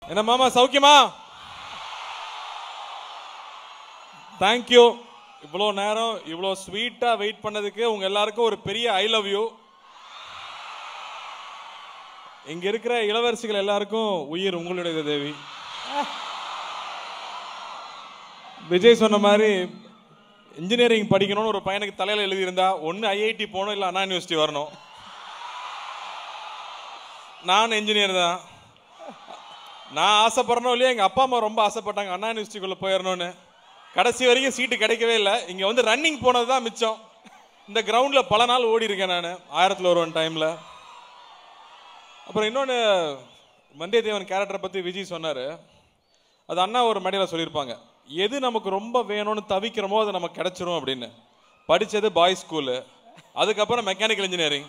என்ன மாமா சௌக்கியமா தேங்க்யூ இவ்வளோ நேரம் இவ்வளோ ஸ்வீட்டாக வெயிட் பண்ணதுக்கு உங்க எல்லாருக்கும் ஒரு பெரிய ஐ லவ் யூ இங்க இருக்கிற இளவரசிகள் எல்லாருக்கும் உயிர் உங்களுடைய தேவி விஜய் சொன்ன மாதிரி இன்ஜினியரிங் படிக்கணும்னு ஒரு பையனுக்கு தலையில எழுதியிருந்தா ஒன்று ஐஐடி போகணும் இல்லை அண்ணா யூனிவர்சிட்டி வரணும் நான் இன்ஜினியர் தான் நான் ஆசைப்படுறனோ இல்லையா எங்கள் அப்பா அம்மா ரொம்ப ஆசைப்பட்டாங்க அண்ணா யூனிவர்சிட்டிக்குள்ளே போயிடணும்னு கடைசி வரைக்கும் சீட்டு கிடைக்கவே இல்லை இங்கே வந்து ரன்னிங் போனது தான் மிச்சம் இந்த கிரவுண்டில் பல நாள் ஓடி இருக்கேன் நான் ஆயிரத்தில் ஒருவன் டைமில் அப்புறம் இன்னொன்று வந்தியத்தேவன் கேரக்டரை பற்றி விஜய் சொன்னார் அது அண்ணா ஒரு மேடையில் சொல்லியிருப்பாங்க எது நமக்கு ரொம்ப வேணும்னு தவிக்கிறோமோ அது நமக்கு கிடைச்சிரும் அப்படின்னு படித்தது பாய்ஸ் ஸ்கூலு அதுக்கப்புறம் மெக்கானிக்கல் இன்ஜினியரிங்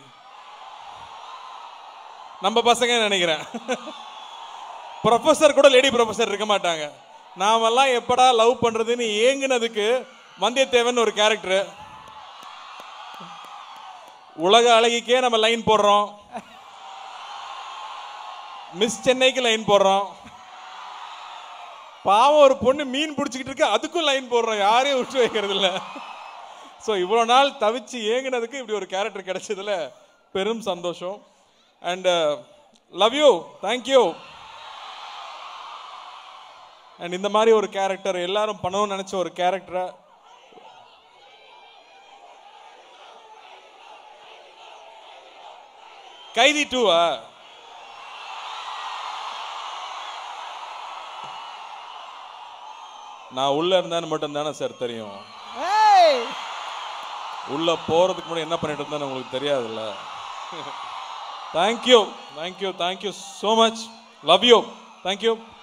நம்ம பசங்க நினைக்கிறேன் ப்ரொஃபஸர் கூட லேடி ப்ரொஃபஸர் இருக்க மாட்டாங்க நாமெல்லாம் எப்படா லவ் பண்றதுன்னு ஏங்குனதுக்கு வந்தியத்தேவன் ஒரு கேரக்டர் உலக அழகிக்கே நம்ம லைன் போடுறோம் மிஸ் சென்னைக்கு லைன் போடுறோம் பாவம் ஒரு பொண்ணு மீன் பிடிச்சிக்கிட்டு இருக்கு அதுக்கும் லைன் போடுறோம் யாரையும் விட்டு வைக்கிறது இல்ல ஸோ இவ்வளோ நாள் தவிச்சு ஏங்குனதுக்கு இப்படி ஒரு கேரக்டர் கிடைச்சதுல பெரும் சந்தோஷம் and love you thank you and இந்த மாதிரி ஒரு கேரக்டர் எல்லாரும் பண்ணணும்னு நினைச்ச ஒரு கேரக்டரை கைதி டூவா நான் உள்ள இருந்தேன்னு மட்டும் தானே சார் தெரியும் ஏய் உள்ள போறதுக்கு முன்னாடி என்ன பண்ணிட்டு இருந்தேன்னு உங்களுக்கு தெரியாதுல்ல thank you thank you thank you so much love you thank you